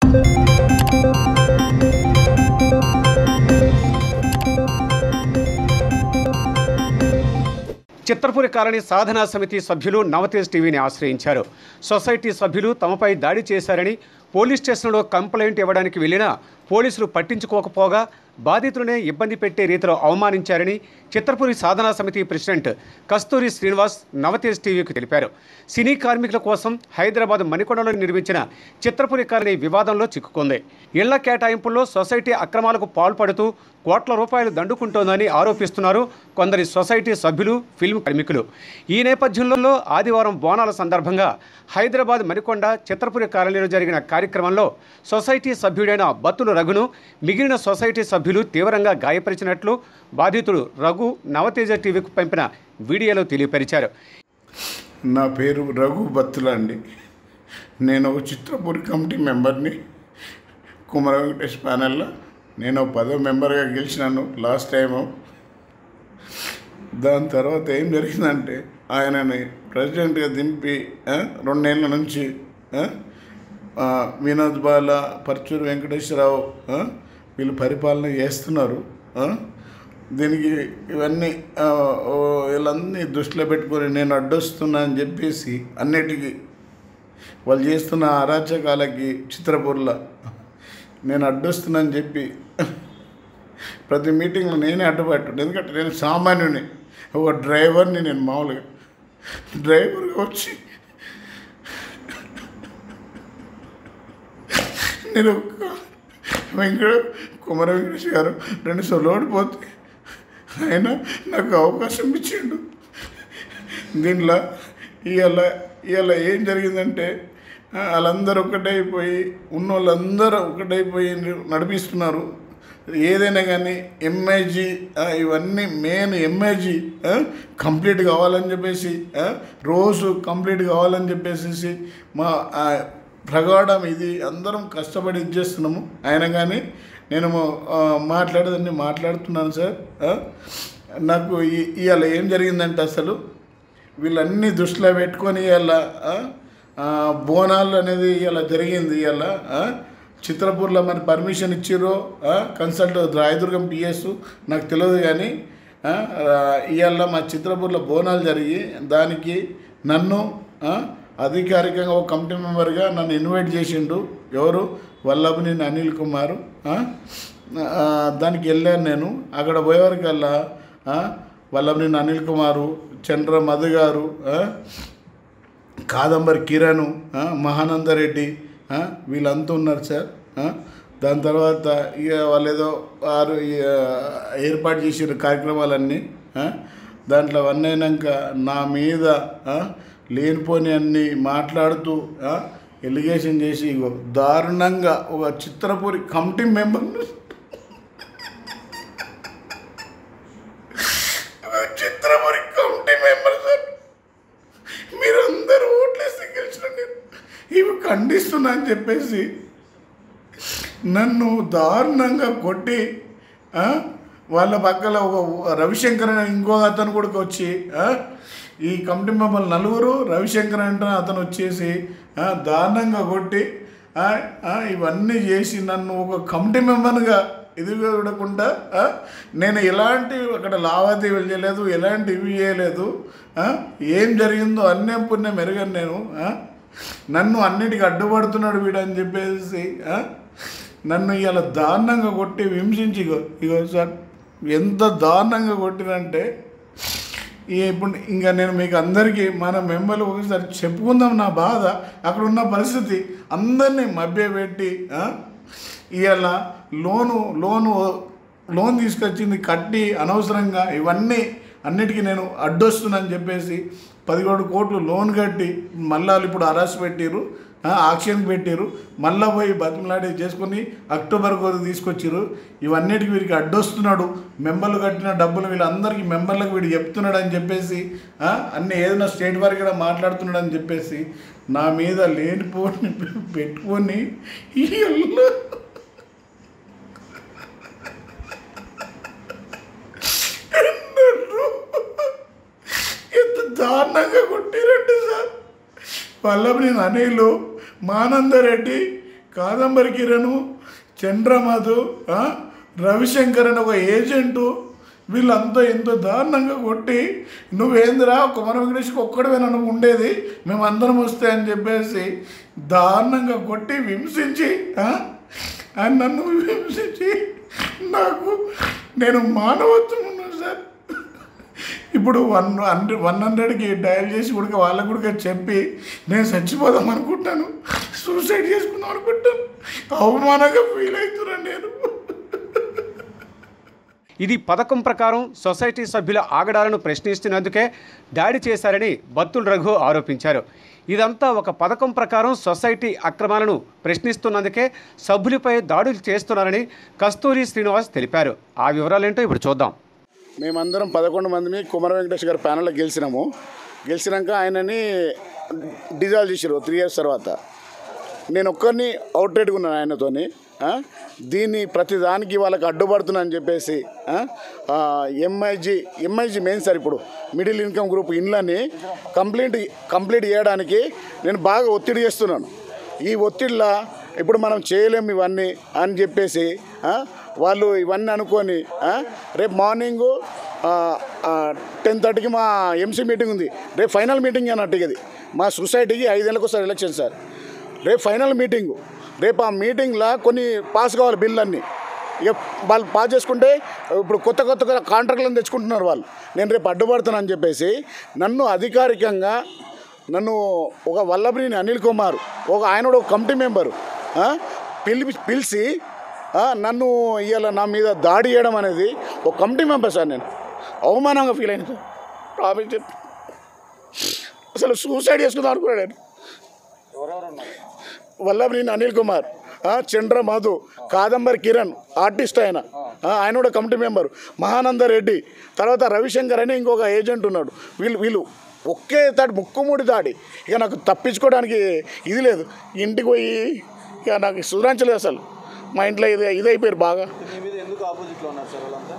Chitrapuri colony సాధనా సమితి సభ్యులు నవతేజ్ టీవీని ఆశ్రయించారు సొసైటీ సభ్యులు తమపై దాడి చేశారని పోలీస్ స్టేషన్లో కంప్లైంట్ ఇవ్వడానికి వెళ్ళినా పోలీసులు పట్టించుకోకపోగా బాధితులనే ఇబ్బంది పెట్టే రీతిలో అవమానించారని చిత్రపురి సాధనా సమితి ప్రెసిడెంట్ కస్తూరి శ్రీనివాస్ నవతేజ్ టీవీకి తెలిపారు సినీ కార్మికుల కోసం హైదరాబాద్ మణికొండలో నిర్మించిన చిత్రపురి కాలనీ వివాదంలో చిక్కుకుంది ఇళ్ల కేటాయింపుల్లో సొసైటీ అక్రమాలకు పాల్పడుతూ కోట్ల రూపాయలు దండుకుంటోందని ఆరోపిస్తున్నారు కొందరి సొసైటీ సభ్యులు ఫిల్మ్ కార్మికులు ఈ నేపథ్యంలో ఆదివారం బోనాల సందర్భంగా హైదరాబాద్ మణికొండ చిత్రపురి కాలనీలో జరిగిన కార్యక్రమంలో సొసైటీ సభ్యుడైన బత్తుల రఘును మిగిలిన సొసైటీ సభ్యులు తీవ్రంగా గాయపరిచినట్లు బాధితుడు రఘు నవతేజ టీవీకి పంపిన వీడియోలో తెలియపరిచారు నా పేరు రఘు బత్తుల అండి నేను ఒక చిత్రపూరి కమిటీ మెంబర్ని కుమర వెంకటేష్ ప్యానెల్లో నేను పదో మెంబర్గా గెలిచినాను లాస్ట్ టైము దాని తర్వాత ఏం జరిగిందంటే ఆయనని ప్రెసిడెంట్గా దింపి ఆ, రెండేళ్ల నుంచి ఆ, ఆ, వినోద్ బాల పర్చూరు వెంకటేశ్వరరావు ఆ, వీళ్ళు పరిపాలన చేస్తున్నారు ఆ, దీనికి ఇవన్నీ ఆ, ఓ, వీళ్ళన్నీ దృష్టిలో పెట్టుకొని నేను అడ్డొస్తున్నా అని చెప్పేసి అన్నిటికీ వాళ్ళు చేస్తున్న అరాచకాలకి చిత్రపూర్ల నేను అడ్డొస్తున్నానని చెప్పి ప్రతి మీటింగ్లో నేనే అడ్డుపట్టు ఎందుకంటే నేను సామాన్యుని ఒక డ్రైవర్ని నేను మామూలుగా డ్రైవర్గా వచ్చి నేను ఒక వెంకట కుమార వెంకటేష్ గారు రెండు సార్లు ఓడిపోతే ఆయన నాకు అవకాశం ఇచ్చిండు దీనిలో ఇవాళ ఇవాళ ఏం జరిగిందంటే ఆ, వాళ్ళందరూ ఒకటైపోయి ఉన్న వాళ్ళందరూ ఒకటైపోయి నడిపిస్తున్నారు ఏదైనా కానీ ఎంఐజీ ఇవన్నీ మెయిన్ ఎంఐజీ కంప్లీట్ కావాలని చెప్పేసి ఆ, రోజు కంప్లీట్ కావాలని చెప్పేసి మా ఆ, ప్రగాఢం ఇది అందరం కష్టపడి ఇది చేస్తున్నాము అయినా కానీ నేను ఆ, మాట్లాడేదాన్ని మాట్లాడుతున్నాను సార్ ఆ, నాకు ఈ- ఇవాళ ఏం జరిగిందంటే అసలు వీళ్ళన్నీ దృష్టిలో పెట్టుకొని ఇలా బోనాలు అనేది ఇలా జరిగింది ఇలా చిత్రపూర్లో మరి పర్మిషన్ ఇచ్చిర్రో కన్సల్ట్ రాయదుర్గం పిఎస్ నాకు తెలియదు కానీ ఇవాళ మా చిత్రపూర్లో బోనాలు జరిగి దానికి నన్ను ఆ, అధికారికంగా ఒక కమిటీ మెంబర్గా నన్ను ఇన్వైట్ చేసిండు ఎవరు వల్లభనేని అనిల్ కుమార్ ఆ, ఆ, దానికి వెళ్ళాను నేను అక్కడ పోయేవరకల్లా ఆ, వల్లభనేని అనిల్ కుమారు చంద్ర మధు గారు ఆ, కాదంబరి కిరణ్ ఆ, మహానందరెడ్డి ఆ, వీళ్ళంతా ఉన్నారు సార్ ఆ, దాని తర్వాత ఇక వాళ్ళు ఏదో వారు ఇక ఏర్పాటు చేసిన కార్యక్రమాలన్నీ ఆ, దాంట్లో అవన్నీ అయినాక నా మీద ఆ, లేనిపోని అన్ని మాట్లాడుతూ ఎలిగేషన్ చేసి ఇగో దారుణంగా ఒక చిత్రపూరి కమిటీ మెంబర్ను చిత్రపూరి కమిటీ మెంబర్ సార్ మీరందరూ ఓట్లేసి గెలిచిన నేను ఇవి ఖండిస్తున్నా అని చెప్పేసి నన్ను దారుణంగా కొట్టి ఆ, వాళ్ళ పక్కల ఒక రవిశంకర్ అనే ఇంకో అతను కూడా వచ్చి ఆ, ఈ కమిటీ మెంబర్ నలుగురు రవిశంకర్ అంటే అతను వచ్చేసి ఆ, దారుణంగా కొట్టి ఆ, ఆ, ఇవన్నీ చేసి నన్ను ఒక కమిటీ మెంబర్గా ఇది చూడకుండా ఆ, నేను ఎలాంటి అక్కడ లావాదేవీలు చేయలేదు ఎలాంటి ఇవి చేయలేదు ఆ, ఏం జరిగిందో అన్యం పుణ్యం ఎరగను నేను ఆ, నన్ను అన్నిటికీ అడ్డుపడుతున్నాడు వీడు అని చెప్పేసి ఆ, నన్ను ఇలా దారుణంగా కొట్టి హింసించి ఇగో ఇగో సార్ ఎంత దారుణంగా కొట్టినంటే ఈ ఇప్పుడు ఇంకా నేను మీకు అందరికీ మన మెంబర్లు ఒకసారి చెప్పుకుందాం నా బాధ అక్కడ ఉన్న పరిస్థితి అందరినీ మభ్యపెట్టి ఆ, ఇవాళ లోను లోను లోన్ తీసుకొచ్చింది కట్టి అనవసరంగా ఇవన్నీ అన్నిటికీ నేను అడ్డొస్తున్నానని చెప్పేసి పదిహేడు కోట్లు లోన్ కట్టి మళ్ళా ఇప్పుడు అరెస్ట్ పెట్టిరు ఆక్షన్ పెట్టారు మళ్ళా పోయి బతిమలాడి చేసుకొని అక్టోబర్ వరకు తీసుకొచ్చారు ఇవన్నిటికి వీరికి అడ్డొస్తున్నాడు మెంబర్లు కట్టిన డబ్బులు వీళ్ళందరికీ మెంబర్లకు వీడు చెప్తున్నాడు అని చెప్పేసి ఆ, అన్ని ఏదైనా స్టేట్ వారికి కూడా మాట్లాడుతున్నాడు అని చెప్పేసి నా మీద లేనిపోని పెట్టుకొని వీళ్ళు ఎంత దారుణంగా కొట్టిరండి సార్ వల్లభనేని అనిలు మానందరెడ్డి కాదంబరి కిరణ్ చంద్రమధు ఆ, రవిశంకర్ అని ఒక ఏజెంటు వీళ్ళంతా ఎంతో దారుణంగా కొట్టి నువ్వేందిరా కుమార వెంకటేష్కి ఒక్కడవే నన్ను ఉండేది మేమందరం వస్తే అని చెప్పేసి దారుణంగా కొట్టి హింసించి ఆ, ఆయన నన్ను హింసించి నాకు నేను మానవత్వం ఉన్నాను సార్ ఇప్పుడు వన్ హండ్రెడ్ వన్ హండ్రెడ్కి డయల్ చేసి కూడా వాళ్ళకు కూడా చెప్పి నేను చచ్చిపోదాం అనుకుంటాను సూసైడ్ చేసుకుందాం అనుకుంటాను అవమానంగా ఫీల్ అవుతున్నాను నేను ఇది పథకం ప్రకారం సొసైటీ సభ్యుల ఆగడాలను ప్రశ్నిస్తున్నందుకే దాడి చేశారని బత్తుల రఘు ఆరోపించారు ఇదంతా ఒక పథకం ప్రకారం సొసైటీ అక్రమాలను ప్రశ్నిస్తున్నందుకే సభ్యులపై దాడులు చేస్తున్నారని కస్తూరి శ్రీనివాస్ తెలిపారు ఆ వివరాలేంటో ఇప్పుడు చూద్దాం మేమందరం పదకొండు మందిని కుమార వెంకటేష్ గారి ప్యానల్లో గెలిచినాము గెలిచినాక ఆయనని డిజాల్వ్ చేసారు త్రీ ఇయర్స్ తర్వాత నేను ఒక్కరిని అవుట్రేట్గా ఉన్నాను ఆయనతోని ఆ? దీన్ని ప్రతి దానికి వాళ్ళకి అడ్డుపడుతున్నా అని చెప్పేసి ఎంఐజీ ఎంఐజీ మెయిన్ సార్ ఇప్పుడు మిడిల్ ఇన్కమ్ గ్రూప్ ఇండ్లని కంప్లీట్ కంప్లీట్ చేయడానికి నేను బాగా ఒత్తిడి చేస్తున్నాను ఈ ఒత్తిడిలో ఇప్పుడు మనం చేయలేము ఇవన్నీ అని చెప్పేసి ఆ, వాళ్ళు ఇవన్నీ అనుకొని ఆ, రేపు మార్నింగు టెన్ థర్టీకి మా ఎంసీ మీటింగ్ ఉంది రేపు ఫైనల్ మీటింగ్ అన్నట్టు ఇది మా సొసైటీకి ఐదేళ్ళకి ఒకసారి ఎలక్షన్ సార్ రేపు ఫైనల్ మీటింగు రేపు ఆ మీటింగ్లో కొన్ని పాస్ కావాలి బిల్లు అన్నీ ఇక వాళ్ళు పాస్ చేసుకుంటే ఇప్పుడు కొత్త కొత్త కాంట్రాక్ట్లను తెచ్చుకుంటున్నారు వాళ్ళు నేను రేపు అడ్డుపడుతున్నాను అని చెప్పేసి నన్ను అధికారికంగా నన్ను ఒక వల్లభనేని అనిల్ కుమార్ ఒక ఆయన కూడా ఒక కమిటీ మెంబరు ఆ, పిలిపి పిలిచి ఆ, నన్ను ఇవాళ నా మీద దాడి చేయడం అనేది ఒక కమిటీ మెంబర్ సార్ నేను అవమానంగా ఫీల్ అయిన సార్ ప్రాబ్లం చెప్పి అసలు సూసైడ్ చేసుకుందాం అనుకున్నాడు నేను వల్లభనేని అనిల్ కుమార్ ఆ, చంద్ర మధు కాదంబరి కిరణ్ ఆర్టిస్ట్ ఆయన ఆ, ఆయన కూడా కమిటీ మెంబర్ మహానంద రెడ్డి తర్వాత రవిశంకర్ అని ఇంకొక ఏజెంట్ ఉన్నాడు వీళ్ళు వీళ్ళు ఒకే తాడి ముక్కుముడి దాడి ఇక నాకు తప్పించుకోవడానికి ఇది లేదు ఇంటికి పోయి ఇక నాకు సుధరించలేదు అసలు మా ఇంట్లో ఇది ఇదైపోయారు బాగా మీ మీద ఎందుకు ఆపోజిట్లో ఉన్నారు సార్ వాళ్ళంతా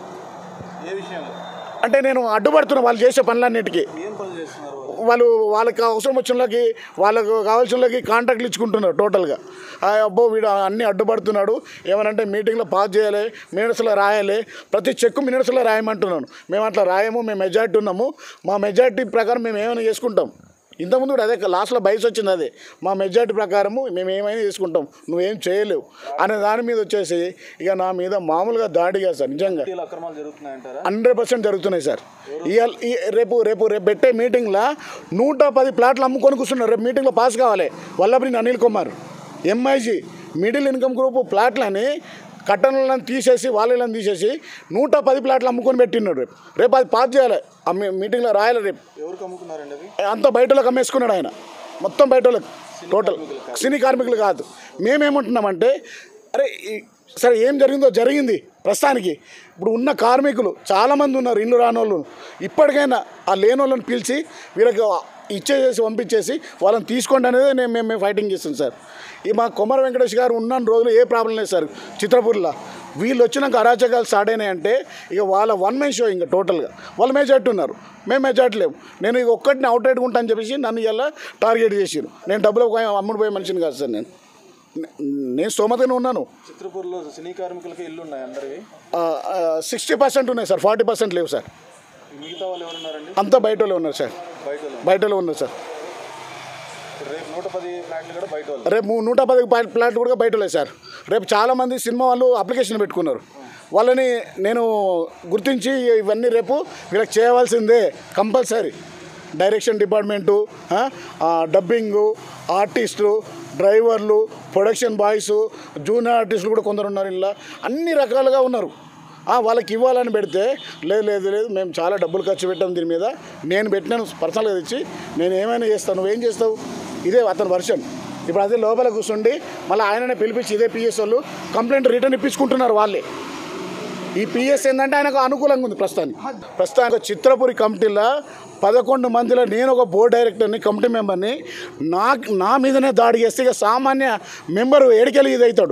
ఏ విషయంలో అంటే నేను అడ్డుపడుతున్నా వాళ్ళు చేసే పనులన్నిటికీ ఏం పనులు చేస్తున్నారు వాళ్ళు వాళ్ళు వాళ్ళకి అవసరం వచ్చినకి వాళ్ళకు కావాల్సిన కాంట్రాక్ట్లు ఇచ్చుకుంటున్నారు టోటల్గా ఆ అబ్బో వీడు అన్నీ అడ్డుపడుతున్నాడు ఏమనంటే మీటింగ్లో పాస్ చేయాలి మినిట్స్లో రాయాలి ప్రతి చెక్కు మినిట్స్లో రాయమంటున్నాను మేము అట్లా రాయము మేము మెజార్టీ ఉన్నాము మా మెజార్టీ ప్రకారం మేము ఏమైనా చేసుకుంటాం ఇంతకుముందు కూడా అదే లాస్ట్లో బయస్ వచ్చింది అదే మా మెజార్టీ ప్రకారము మేము ఏమైనా చేసుకుంటాం నువ్వేం చేయలేవు అనే దాని మీద వచ్చేసి ఇక నా మీద మామూలుగా దాడిగా సార్ నిజంగా పార్టీల అక్రమాలు జరుగుతున్నాయంటారా హండ్రెడ్ పర్సెంట్ జరుగుతున్నాయి సార్ ఇవాళ ఈ రేపు రేపు రేపు పెట్టే మీటింగ్లో నూట పది ప్లాట్లు అమ్ముకొని కూర్చున్నారు రేపు మీటింగ్లో పాస్ కావాలి Vallabhaneni Anil Kumar MIG middle income group ప్లాట్లని కట్టణలను తీసేసి వాళ్ళని తీసేసి నూట పది ప్లాట్లు అమ్ముకొని పెట్టినాడు రేపు రేపు అది పాస్ చేయాలి ఆ మీ- మీటింగ్లో రాయాలి రేపు ఎవరికి అమ్ముకున్నారండి అవి అంత బయట వాళ్ళకి అమ్మేసుకున్నాడు ఆయన మొత్తం బయట వాళ్ళకి టోటల్ సినీ కార్మికులు కాదు మేమేమంటున్నామంటే అరే ఈ- సరే ఏం జరిగిందో జరిగింది ప్రస్తుతానికి ఇప్పుడు ఉన్న కార్మికులు చాలామంది ఉన్నారు ఇల్లు రానోళ్ళు ఇప్పటికైనా ఆ లేని వాళ్ళని పిలిచి వీళ్ళకి ఇచ్చేసేసి పంపించేసి వాళ్ళని తీసుకోండి అనేది నేను మేము మేము ఫైటింగ్ చేస్తాం సార్ ఈ మా కుమార వెంకటేష్ గారు ఉన్న రోజులు ఏ ప్రాబ్లం లేదు సార్ చిత్రపూర్లో వీళ్ళు వచ్చినాక అరాచకాలు స్టార్ట్ అయినాయంటే ఇక వాళ్ళ వన్ మెన్ షో ఇంకా టోటల్గా వాళ్ళు మెజార్టీ ఉన్నారు మేము మెజార్టీ లేము నేను ఇక ఒక్కటిని అవుట్ రైడ్ ఉంటా అని చెప్పేసి నన్ను ఇలా టార్గెట్ చేసారు నేను డబ్బులు అమ్ముడు పోయే మనిషిని కాదు సార్ నేను నే- నేను స్తోమతగానే ఉన్నాను చిత్రపూర్లో సినీ కార్మికులకి ఇల్లు ఉన్నాయి అందరివి సిక్స్టీ పర్సెంట్ ఉన్నాయి సార్ ఫార్టీ పర్సెంట్ లేవు సార్ మిగతా వాళ్ళు ఎవరున్నారండి అంతా బయట వాళ్ళే ఉన్నారు సార్ బయట వాళ్ళు బయట వాళ్ళే ఉన్నారు సార్ ఇప్పుడు రేపు నూట పది ఫ్లాట్లు కూడా బయట వాళ్ళు రేపు ము- నూట పది ప్లా- ప్లాట్లు కూడా బయట లేదు సార్ రేపు చాలామంది సినిమా వాళ్ళు అప్లికేషన్ పెట్టుకున్నారు వాళ్ళని నేను గుర్తించి ఇవన్నీ రేపు వీళ్ళకి చేయవలసిందే కంపల్సరీ డైరెక్షన్ డిపార్ట్మెంటు ఆ, ఆ, డబ్బింగు ఆర్టిస్టులు డ్రైవర్లు ప్రొడక్షన్ బాయ్స్ జూనియర్ ఆర్టిస్టులు కూడా కొందరు ఉన్నారు ఇలా అన్ని రకాలుగా ఉన్నారు ఆ, వాళ్ళకి ఇవ్వాలని పెడితే లేదు లేదు లేదు మేము చాలా డబ్బులు ఖర్చు పెట్టాం దీని మీద నేను పెట్టినాను పర్సనల్గా తెచ్చి నేను ఏమైనా చేస్తాను నువ్వేం చేస్తావు ఇదే అతని వర్షన్ ఇప్పుడు అదే లోపల కూర్చుండి మళ్ళీ ఆయననే పిలిపించి ఇదే పిఎస్ వాళ్ళు కంప్లైంట్ రిటర్న్ ఇప్పించుకుంటున్నారు వాళ్ళే ఈ పిఎస్ ఏంటంటే ఆయనకు అనుకూలంగా ఉంది ప్రస్తుతానికి ప్రస్తుతానికి చిత్రపురి కమిటీలో పదకొండు మందిలో నేను ఒక బోర్డు డైరెక్టర్ని కమిటీ మెంబర్ని నా నా మీదనే దాడి చేస్తే ఇక సామాన్య మెంబరు ఏడికెళ్ళి ఇది అవుతాడు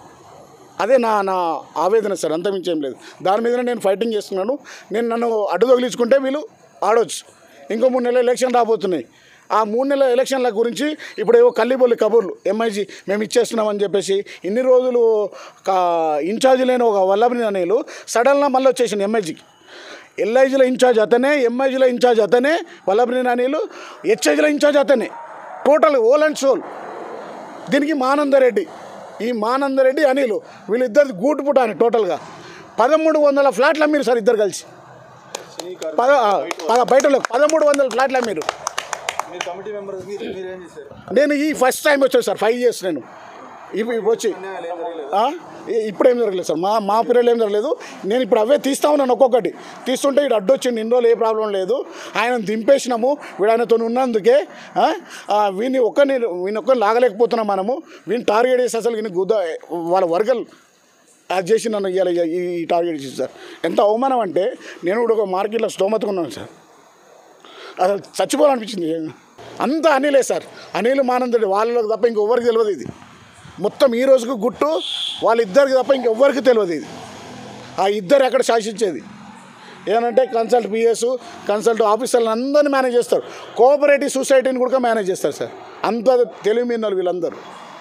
అదే నా నా ఆవేదన సార్ అంత మించేం లేదు దాని మీదనే నేను ఫైటింగ్ చేస్తున్నాను నేను నన్ను అడ్డు తగిలించుకుంటే వీళ్ళు ఆడొచ్చు ఇంకో మూడు నెలలు ఎలక్షన్ రాబోతున్నాయి ఆ మూడు నెలల ఎలక్షన్ల గురించి ఇప్పుడు ఏవో కల్లిబొల్లి కబుర్లు ఎంఐజీ మేము ఇచ్చేస్తున్నామని చెప్పేసి ఇన్ని రోజులు కా ఇన్ఛార్జ్ లేని ఒక వల్లభని అనేలు సడన్గా మళ్ళీ వచ్చేసింది ఎంఐజీకి ఎల్ఐజీలో ఇన్ఛార్జ్ అతనే ఎంఐజీలో ఇన్ఛార్జ్ అతనే వల్లభని అనిలు హెచ్ఐజీలో ఇన్ఛార్జ్ అతనే టోటల్ ఓల్ అండ్ సోల్ దీనికి మానందరెడ్డి ఈ మానందరెడ్డి అనిలు వీళ్ళిద్దరిది గూటు పుటాని టోటల్గా పదమూడు వందల ఫ్లాట్లు అమ్మిరు సార్ ఇద్దరు కలిసి పద ఆ, పద బయటలో పదమూడు వందల ఫ్లాట్లు అమ్మిరు మీరు కమిటీ మెంబర్స్ మీరు మీరు ఏం చేశారు నేను ఈ ఫస్ట్ టైం వచ్చాను సార్ ఫైవ్ ఇయర్స్ నేను ఇప్పుడు ఇప్పుడు వచ్చి అన్యాయాలు ఏం జరగలేదు ఆ? ఇ- ఇప్పుడేం జరగలేదు సార్ మా మా పీరియడ్ ఏం జరగలేదు నేను ఇప్పుడు అవే తీస్తా ఉన్నాను ఒక్కొక్కటి తీస్తుంటే ఇటు అడ్డొచ్చింది ఇన్ని రోజులు ఏ ప్రాబ్లం లేదు ఆయన దింపేసినాము వీడు ఆయనతో ఉన్నందుకే ఆ? ఆ, వీని ఒక్కరిని వీని ఒక్కరిని లాగలేకపోతున్నాం మనము వీని టార్గెట్ చేసి అసలు వీని గుద్ద వాళ్ళ వర్గల్ అది చేసి నన్ను ఇవాళ ఈ ఈ టార్గెట్ చేసి సార్ ఎంత అవమానం అంటే నేను కూడా ఒక మార్కెట్లో స్తోమతకున్నాను సార్ అసలు చచ్చిపోవాలనిపించింది అంతా అనిలే సార్ అనిల్ మానందుడు వాళ్ళకి తప్ప ఇంకెవ్వరికి తెలియదు ఇది మొత్తం ఈ రోజుకు గుట్టు వాళ్ళిద్దరికి తప్ప ఇంకెవ్వరికి తెలియదు ఇది ఆ ఇద్దరు అక్కడ శాసించేది ఏమంటే కన్సల్ట్ పిఎస్ కన్సల్ట్ ఆఫీసర్లు అందరినీ మేనేజ్ చేస్తారు కోఆపరేటివ్ సొసైటీని కూడా మేనేజ్ చేస్తారు సార్ అంత తెలివి మీద వాళ్ళు వీళ్ళందరూ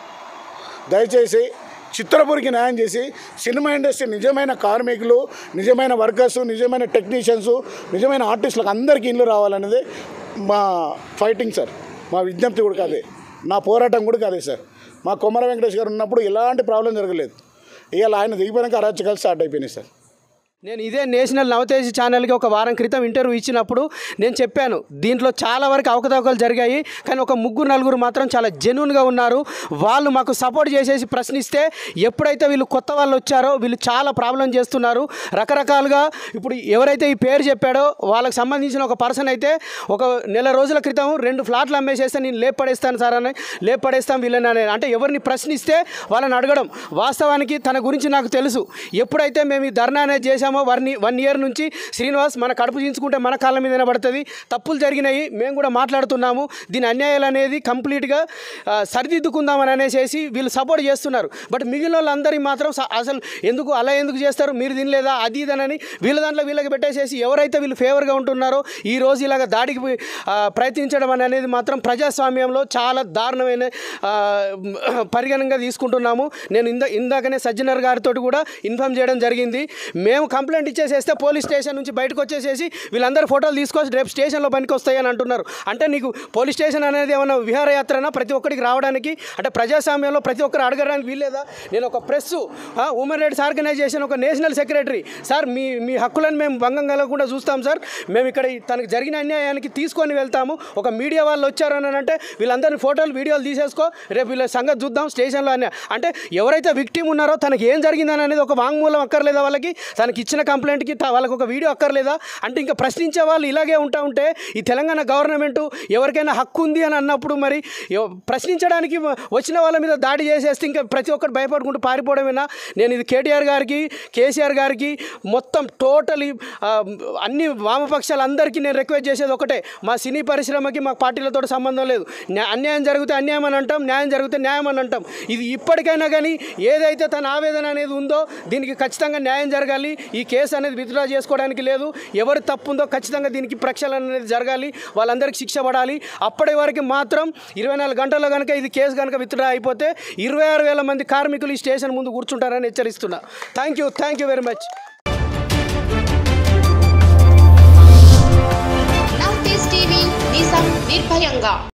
దయచేసి చిత్రపురికి న్యాయం చేసి సినిమా ఇండస్ట్రీ నిజమైన కార్మికులు నిజమైన వర్కర్స్ నిజమైన టెక్నీషియన్స్ నిజమైన ఆర్టిస్టులకు అందరికీ ఇల్లు రావాలనేది మా ఫైటింగ్ సార్ మా విజ్ఞప్తి కూడా కాదే నా పోరాటం కూడా కాదే సార్ మా కొమ్మర వెంకటేష్ గారు ఉన్నప్పుడు ఎలాంటి ప్రాబ్లం జరగలేదు ఇవాళ ఆయన దిగిపోయినాక అరాచకాలు స్టార్ట్ అయిపోయినాయి సార్ నేను ఇదే నేషనల్ నవతేజ్ ఛానల్కి ఒక వారం క్రితం ఇంటర్వ్యూ ఇచ్చినప్పుడు నేను చెప్పాను దీంట్లో చాలా వరకు అవకతవకలు జరిగాయి కానీ ఒక ముగ్గురు నలుగురు మాత్రం చాలా జెన్యున్గా ఉన్నారు వాళ్ళు మాకు సపోర్ట్ చేసేసి ప్రశ్నిస్తే ఎప్పుడైతే వీళ్ళు కొత్త వాళ్ళు వచ్చారో వీళ్ళు చాలా ప్రాబ్లం చేస్తున్నారు రకరకాలుగా ఇప్పుడు ఎవరైతే ఈ పేరు చెప్పాడో వాళ్ళకి సంబంధించిన ఒక పర్సన్ అయితే ఒక నెల రోజుల క్రితం రెండు ఫ్లాట్లు అమ్మేసేస్తే నేను లేపడేస్తాను సార్ అని లేపడేస్తాం వీళ్ళని అని అంటే ఎవరిని ప్రశ్నిస్తే వాళ్ళని అడగడం వాస్తవానికి తన గురించి నాకు తెలుసు ఎప్పుడైతే మేము ఈ ధర్నా అనేది చేశామో వన్ వన్ ఇయర్ నుంచి శ్రీనివాస్ మన కడుపు చించుకుంటే మన కాళ్ళ మీదనే పడుతుంది తప్పులు జరిగినాయి మేము కూడా మాట్లాడుతున్నాము దీని అన్యాయాలు అనేది కంప్లీట్గా ఆ, సరిదిద్దుకుందామని అనేసి వీళ్ళు సపోర్ట్ చేస్తున్నారు బట్ మిగిలిన వాళ్ళందరికీ మాత్రం స- అసలు ఎందుకు అలా ఎందుకు చేస్తారు మీరు తినలేదా అది ఇదనని వీళ్ళ దాంట్లో వీళ్ళకి పెట్టేసేసి ఎవరైతే వీళ్ళు ఫేవర్గా ఉంటున్నారో ఈ రోజు ఇలాగ దాడికి పోయి, ఆ, ప్రయత్నించడం అని అనేది మాత్రం ప్రజాస్వామ్యంలో చాలా దారుణమైన ఆ, పరిగణంగా తీసుకుంటున్నాము నేను ఇంద ఇందాకనే సజ్జనర్ గారితో కూడా ఇన్ఫామ్ చేయడం జరిగింది మేము కంప్లైంట్ ఇచ్చేసేస్తే పోలీస్ స్టేషన్ నుంచి బయటకు వచ్చేసేసి వీళ్ళందరూ ఫోటోలు తీసుకొచ్చి రేపు స్టేషన్లో పనికి వస్తాయని అంటున్నారు అంటే నీకు పోలీస్ స్టేషన్ అనేది ఏమైనా విహారయాత్రనా ప్రతి ఒక్కరికి రావడానికి అంటే ప్రజాస్వామ్యంలో ప్రతి ఒక్కరు అడగడానికి వీల్లేదా నేను ఒక ప్రెస్ ఉమెన్ రైట్స్ ఆర్గనైజేషన్ ఒక నేషనల్ సెక్రటరీ సార్ మీ మీ హక్కులను మేము భంగం కలగకుండా చూస్తాం సార్ మేము ఇక్కడ ఈ తనకు జరిగిన అన్యాయానికి తీసుకొని వెళ్తాము ఒక మీడియా వాళ్ళు వచ్చారు అని అంటే వీళ్ళందరినీ ఫోటోలు వీడియోలు తీసేసుకో రేపు వీళ్ళ సంగతి చూద్దాం స్టేషన్లో అన్న అంటే ఎవరైతే విక్టిమ్ ఉన్నారో తనకి ఏం జరిగిందని అనేది ఒక వాంగ్మూలం అక్కర్లేదా వాళ్ళకి తనకి ఇచ్చిన కంప్లైంట్కి త- వాళ్ళకి ఒక వీడియో అక్కర్లేదా అంటే ఇంకా ప్రశ్నించే వాళ్ళు ఇలాగే ఉంటా ఉంటే ఈ తెలంగాణ గవర్నమెంట్ ఎవరికైనా హక్కు ఉంది అని అన్నప్పుడు మరి ఎవ- ప్రశ్నించడానికి వ- వచ్చిన వాళ్ళ మీద దాడి చేసేస్తే ఇంకా ప్రతి ఒక్కరు భయపడుకుంటూ పారిపోవడమేనా నేను ఇది కేటీఆర్ గారికి కేసీఆర్ గారికి మొత్తం టోటలీ అన్ని వామపక్షాలందరికీ నేను రిక్వెస్ట్ చేసేది ఒకటే మా సినీ పరిశ్రమకి మా పార్టీలతో సంబంధం లేదు న్యా- అన్యాయం జరిగితే అన్యాయం అని అంటాం న్యాయం జరిగితే న్యాయం అని అంటాం ఇది ఇప్పటికైనా కానీ ఏదైతే తన ఆవేదన అనేది ఉందో దీనికి ఖచ్చితంగా న్యాయం జరగాలి ఈ కేసు అనేది విత్డ్రా చేసుకోవడానికి లేదు ఎవరు తప్పు ఉందో ఖచ్చితంగా దీనికి ప్రక్షాళన అనేది జరగాలి వాళ్ళందరికీ శిక్ష పడాలి అప్పటి వరకు మాత్రం ఇరవై నాలుగు గంటల్లో కనుక ఇది కేసు కనుక విత్డ్రా అయిపోతే ఇరవై ఆరు వేల మంది కార్మికులు ఈ స్టేషన్ ముందు కూర్చుంటారని హెచ్చరిస్తున్నా thank you thank you very much now TV నిజం నిర్భయంగా